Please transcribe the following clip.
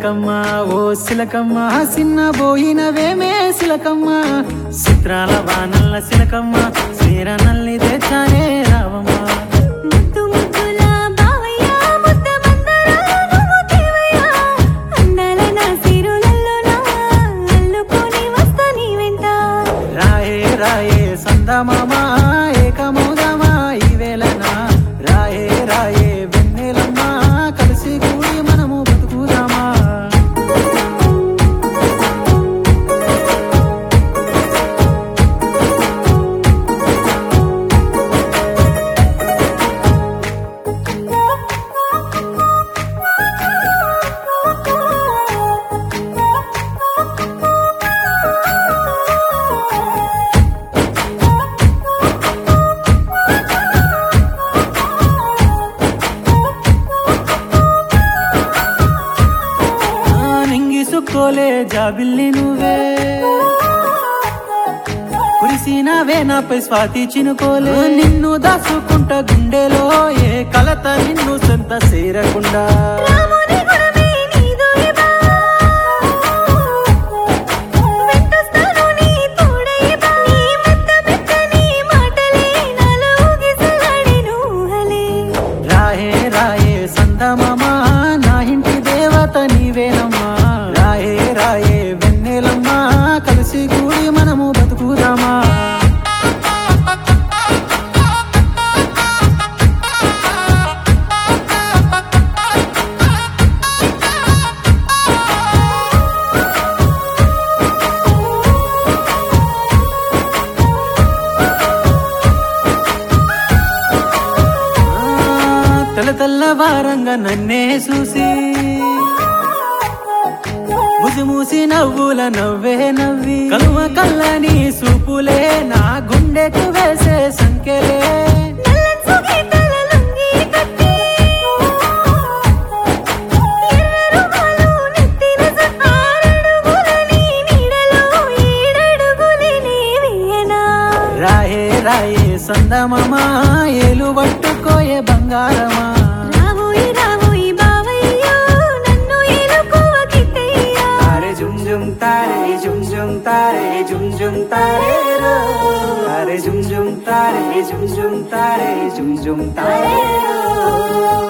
సిలకమ్మ ఓ సిలకమ్మ సిన్న పోయినవేమే సిలకమ్మ చిత్రాల వానల్ల సిలకమ్మ చీర నల్లి తెచ్చానే రావమ్మ ముద్దు ముద్దుల బావయ్య ముద్ద మందర నువ్వు దేవయ్య అందాల నా సిరులల్లో నా అల్లుకొని వస్తా నీ వెంట రాయే రాయే సందమామా ఏకమౌదమా ఈ వేళన రాయే రాయే వెన్నెలమ్మ కలిసి కూడి మనము బతుకుదామా ఆ, నింగి సుక్కోలే జాబిల్లి నువ్వే కురిసినవే నాపై స్వాతి చినుకోలే నిన్ను దాచుకుంట గుండెలో ఏ కలత నిన్ను సొంత చేరకుండా రాముని గుణమే నీదు ఇవా వెంటొస్తాను నీ తోడైవా నీ మెత్త మెత్తని మాటలే నాలో ఊగిసలాడెను ఊహలే రాయే రాయే సందమామా నా ఇంటి దేవత నీవేనమ్మా రాయే రాయే వెన్నెలమ్మా కలిసి కూడి మనము బతుకుదామా ఆ, తెల్ల తెల్లవారంగా నన్నే చూసి ముసి నవ్వుల నవ్వే నవ్వి కలువ కల్లని సూపులే నా గుండెకు వేసే సంకెలే నల్లంచు గీతల లుంగీ కట్టి ఎర్రరుమాలు నెత్తిన చుట్టి ఆరడుగుల నీ నీడలో ఏడడుగులే నీవేనా రాయే రాయే సందమమా ఏలు పట్టుకోయే బంగారమా రావోయి రావోయి బావయ్యో నన్ను ఏలుకోవ కిట్టయ్యా అరే జుమ్ జుమ్ తారే జుమ్ జుమ్ తారే జుమ్ జుమ్ తారే రో అరే జుమ్ జుమ్ తారే జుమ్ జుమ్ తారే జుమ్ జుమ్ తారే రో